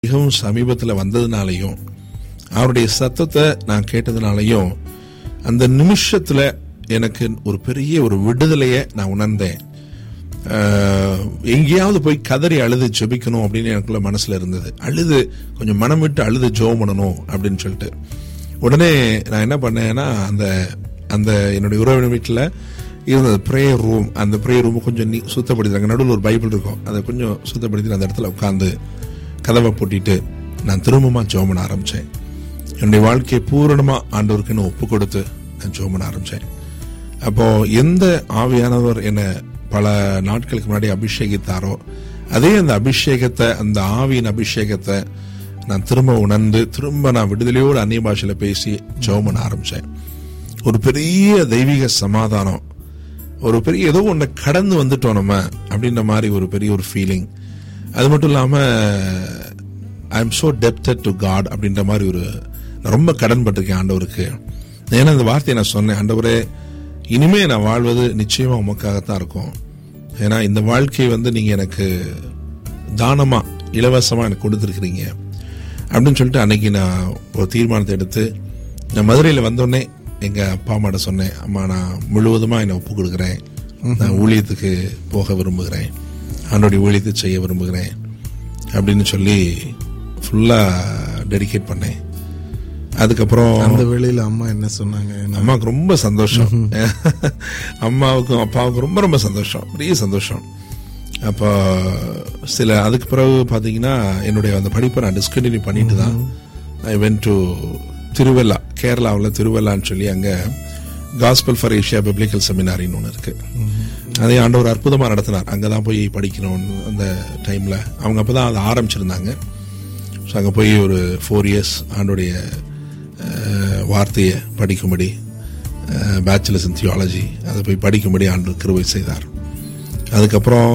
மிகவும் சமீபத்தில் வந்ததுனாலையும் அவருடைய சத்தத்தை நான் கேட்டதுனாலையும் அந்த நிமிஷத்துல எனக்கு ஒரு பெரிய ஒரு விடுதலையை நான் உணர்ந்தேன் ஆஹ், எங்கேயாவது போய் கதறி அழுது ஜெபிக்கணும் அப்படின்னு எனக்குள்ள மனசுல இருந்தது அழுது கொஞ்சம் மனம் விட்டு அழுது ஜெபம் பண்ணணும் அப்படின்னு சொல்லிட்டு உடனே நான் என்ன பண்ணேன்னா அந்த அந்த என்னுடைய உறவினர் வீட்டில் இருந்தது ப்ரேயர் ரூம் அந்த ப்ரேயர் ரூம் கொஞ்சம் நீ சுத்தப்படுத்தினாங்க நடுவில் ஒரு பைபிள் இருக்கும் அதை கொஞ்சம் சுத்தப்படுத்தி அந்த இடத்துல உட்காந்து கதவை பூட்டிட்டு நான் திரும்பமா ஜெபம் பண்ண ஆரம்பிச்சேன் என்னுடைய வாழ்க்கையை பூரணமா ஆண்டவருக்குன்னு ஒப்பு கொடுத்து நான் ஜெபம் பண்ண ஆரம்பிச்சேன் அப்போ எந்த ஆவியானவர் என்னை பல நாட்களுக்கு முன்னாடி அபிஷேகித்தாரோ அதே அந்த அபிஷேகத்தை அந்த ஆவியின் அபிஷேகத்தை நான் திரும்ப உணர்ந்து திரும்ப நான் விடுதலையோடு அந்நிய பாஷையில பேசி ஜெபம் பண்ண ஆரம்பிச்சேன் ஒரு பெரிய தெய்வீக சமாதானம் ஒரு பெரிய ஏதோ ஒன்றை கடந்து வந்துட்டோம் நம்ம அப்படின்ற மாதிரி ஒரு பெரிய ஒரு ஃபீலிங் அது மட்டும் இல்லாம ஐ எம் so டெப்டட் டு காட் அப்படின்ற மாதிரி ஒரு நான் ரொம்ப கடன் பட்டிருக்கேன் ஆண்டவருக்கு ஏன்னா இந்த வார்த்தையை நான் சொன்னேன் ஆண்டவரே இனிமே நான் வாழ்வது நிச்சயமா உமக்காகத்தான் இருக்கும் ஏன்னா இந்த வாழ்க்கையை வந்து நீங்க எனக்கு தானமா இலவசமா எனக்கு கொடுத்துருக்கிறீங்க அப்படின்னு சொல்லிட்டு அன்னைக்கு நான் ஒரு தீர்மானத்தை எடுத்து நான் மதுரையில் வந்தோடனே எங்க அப்பா அம்மாட்ட சொன்னேன் அம்மா நான் முழுவதுமா என்னை ஒப்பு கொடுக்குறேன் நான் ஊழியத்துக்கு போக விரும்புகிறேன் ஆண்டோடைய ஊழியத்தை செய்ய விரும்புகிறேன் அப்படின்னு சொல்லி ஃபுல்லா டெடிகேட் பண்ணேன் அதுக்கப்புறம் அந்த வேளையில அம்மா என்ன சொன்னாங்க அம்மாவுக்கு ரொம்ப சந்தோஷம் அம்மாவுக்கும் அப்பாவுக்கும் ரொம்ப ரொம்ப சந்தோஷம் பெரிய சந்தோஷம் அப்போ சில அதுக்கு பிறகு பார்த்தீங்கன்னா என்னுடைய அந்த படிப்பை நான் டிஸ்கண்டினியூ பண்ணிட்டு தான் ஐ வென்ட் டு திருவல்லா கேரளாவில் திருவல்லான்னு சொல்லி அங்கே காஸ்பல் ஃபார் ஏஷியா பிப்ளிக்கல் செமினாரின்னு ஒன்று இருக்கு அதை ஆண்டவர் அற்புதமாக நடத்தினார் அங்கே தான் போய் படிக்கணும் அந்த டைமில் அவங்க அப்போ தான் அதை ஆரம்பிச்சிருந்தாங்க ஸோ அங்கே போய் ஒரு ஃபோர் இயர்ஸ் ஆண்டுடைய அஹ், வார்த்தையை படிக்கும்படி பேச்சுலர்ஸ் இன் தியாலஜி அதை போய் படிக்கும்படி ஆண்டு கிருபை செய்தார் அதுக்கப்புறம்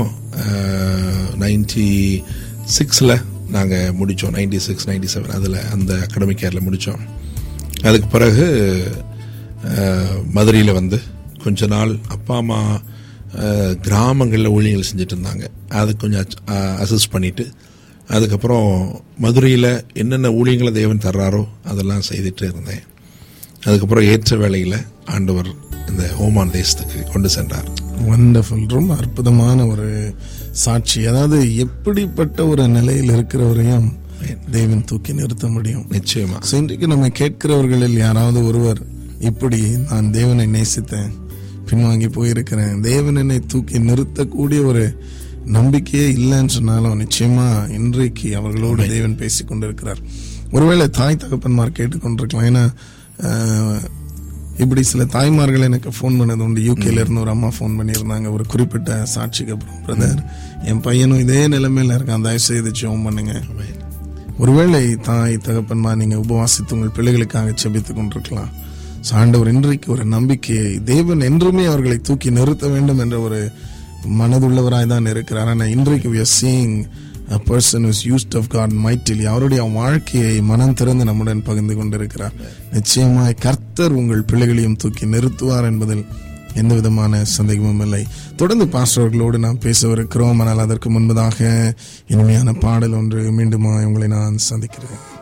நைன்டி சிக்ஸில் நாங்கள் முடித்தோம் நைன்டி சிக்ஸ் நைன்டி செவன் அதில் அந்த அகாடமிக் இயரில் முடித்தோம் அதுக்கு பிறகு மதுரையில் வந்து கொஞ்ச நாள் அப்பா அம்மா கிராமங்களில் ஊழியர்கள் செஞ்சுட்டு இருந்தாங்க அது கொஞ்சம் அசிஸ்ட் பண்ணிட்டு அதுக்கப்புறம் மதுரையில் என்னென்ன ஊழியங்களை தேவன் தர்றாரோ அதெல்லாம் செய்துட்டு இருந்தேன் அதுக்கப்புறம் ஏற்ற வேளையில் ஆண்டவர் இந்த ஓமான் தேசத்துக்கு கொண்டு சென்றார் வண்டர்ஃபுல் ரொம்ப அற்புதமான ஒரு சாட்சி அதாவது எப்படிப்பட்ட ஒரு நிலையில் இருக்கிறவரையும் தேவன் தூக்கி நிறுத்த முடியும் நிச்சயமா So, இன்றைக்கு நம்ம கேட்கிறவர்களில் யாராவது ஒருவர் இப்படி நான் தேவனை நேசித்தேன் பின்வாங்கி போயிருக்கிறேன் தேவன் என்னை தூக்கி நிறுத்தக்கூடிய ஒரு நம்பிக்கையே இல்லைன்னு சொன்னாலும் நிச்சயமா இன்றைக்கு அவர்களோடு தேவன் பேசிக் கொண்டிருக்கிறார் ஒருவேளை தாய் தகப்பன்மார் கேட்டுக்கொண்டிருக்கலாம் ஏன்னா ஆஹ், இப்படி சில தாய்மார்கள் எனக்கு ஃபோன் பண்ணது உண்டு யூகேல இருந்து ஒரு அம்மா ஃபோன் பண்ணியிருந்தாங்க ஒரு குறிப்பிட்ட சாட்சிக்கு அப்புறம் பிரதர் என் பையனும் இதே நிலைமையில இருக்கான் தயவு செய்து ஜெபம் பண்ணுங்க ஒருவேளை தாய் தகப்பன்மா நீங்க உபவாசித்து உங்கள் பிள்ளைகளுக்காக செபித்துக் கொண்டிருக்கலாம் So, ஆண்டவர் இன்றைக்கு ஒரு நம்பிக்கையை தேவன் என்றுமே அவர்களை தூக்கி நிறுத்த வேண்டும் என்ற ஒரு மனதுள்ளவராய் தான் இருக்கிறார் ஆனால் இன்றைக்கு we are seeing a person who is used of God mightily அவருடைய வாழ்க்கையை மனம் திறந்து நம்முடன் பகிர்ந்து கொண்டிருக்கிறார் நிச்சயமாய் கர்த்தர் உங்கள் பிள்ளைகளையும் தூக்கி நிறுத்துவார் என்பதில் எந்த விதமான சந்தேகமும் இல்லை தொடர்ந்து பாஸ்டர்களோடு நாம் பேசவிருக்கிறோம் ஆனால் அதற்கு முன்பதாக இனிமையான பாடல் ஒன்று மீண்டுமா உங்களை நான் சந்திக்கிறேன்